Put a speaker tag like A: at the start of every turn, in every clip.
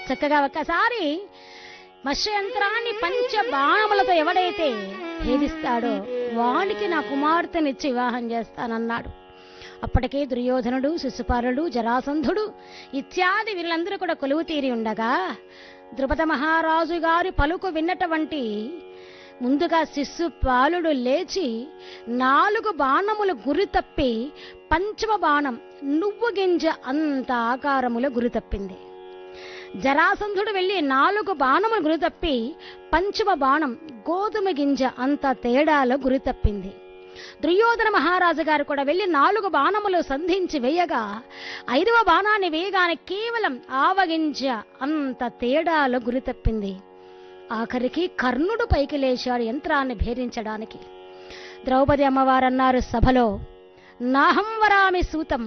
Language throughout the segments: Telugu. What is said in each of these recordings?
A: చక్కగా ఒక్కసారి మత్స్యంత్రాన్ని పంచ బాణములతో ఎవడైతే భేదిస్తాడో వానికి నా కుమార్తెనిచ్చి వివాహం చేస్తానన్నాడు అప్పటికే దుర్యోధనుడు శిశుపాలుడు జరాసంధుడు ఇత్యాది వీళ్ళందరూ కూడా కొలువు తీరి ఉండగా ద్రుపద మహారాజు గారి పలుకు విన్నటువంటి ముందుగా శిశుపాలుడు లేచి నాలుగు బాణములు గురి తప్పి పంచమ బాణం నువ్వు గింజ అంత ఆకారములో గురి తప్పింది జరాసంధుడు వెళ్లి నాలుగు బాణములు గురి తప్పి పంచమ బాణం గోధుమ గింజ అంత తేడాలో గురి తప్పింది దుర్యోధన మహారాజు గారు కూడా వెళ్లి నాలుగు బాణములు సంధించి వేయగా ఐదవ బాణాన్ని వేయగానే కేవలం ఆవగింజ అంత తేడాలో గురి తప్పింది ఆఖరికి కర్ణుడు పైకి లేచాడు యంత్రాన్ని భేదించడానికి ద్రౌపది అమ్మవారు అన్నారు సభలో నాహం వరామి సూతం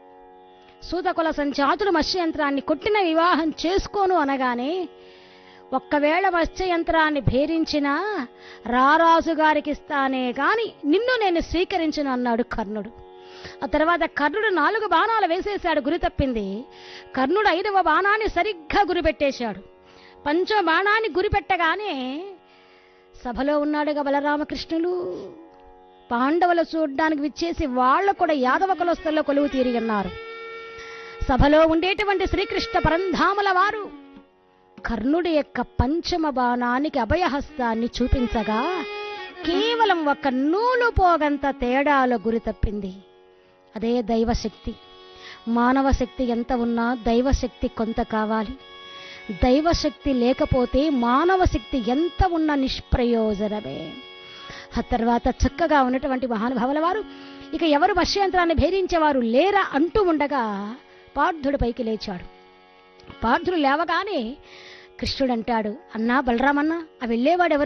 A: సూతకుల సంచాతులు మత్స్యయంత్రాన్ని కొట్టిన వివాహం చేసుకోను అనగానే ఒక్కవేళ మత్స్యయంత్రాన్ని భేరించినా రారాజు గారికి ఇస్తానే కాని నిన్ను నేను స్వీకరించను అన్నాడు కర్ణుడు ఆ తర్వాత కర్ణుడు నాలుగు బాణాలు వేసేశాడు గురి తప్పింది కర్ణుడు ఐదవ బాణాన్ని సరిగ్గా గురిపెట్టేశాడు పంచమ బాణాన్ని గురిపెట్టగానే సభలో ఉన్నాడుగా బలరామకృష్ణులు పాండవులు చూడ్డానికి విచ్చేసి వాళ్ళు కూడా యాదవ కులస్తుల్లో కొలువు తీరి ఉన్నారు సభలో ఉండేటువంటి శ్రీకృష్ణ పరంధాముల వారు కర్ణుడి యొక్క పంచమ బాణానికి అభయహస్తాన్ని చూపించగా కేవలం ఒక నూలు పోగంత తేడాలో గురి తప్పింది అదే దైవశక్తి మానవ శక్తి ఎంత ఉన్నా దైవశక్తి కొంత కావాలి దైవశక్తి లేకపోతే మానవ శక్తి ఎంత ఉన్నా నిష్ప్రయోజనమే ఆ తర్వాత చక్కగా ఉన్నటువంటి మహానుభావుల వారు ఇక ఎవరు మత్స్యంత్రాన్ని భేదించేవారు లేరా అంటూ ఉండగా పార్థుడు పైకి లేచాడు పార్థుడు లేవగానే కృష్ణుడు అంటాడు అన్నా బలరామన్నా ఆ వెళ్ళేవాడు ఎవరు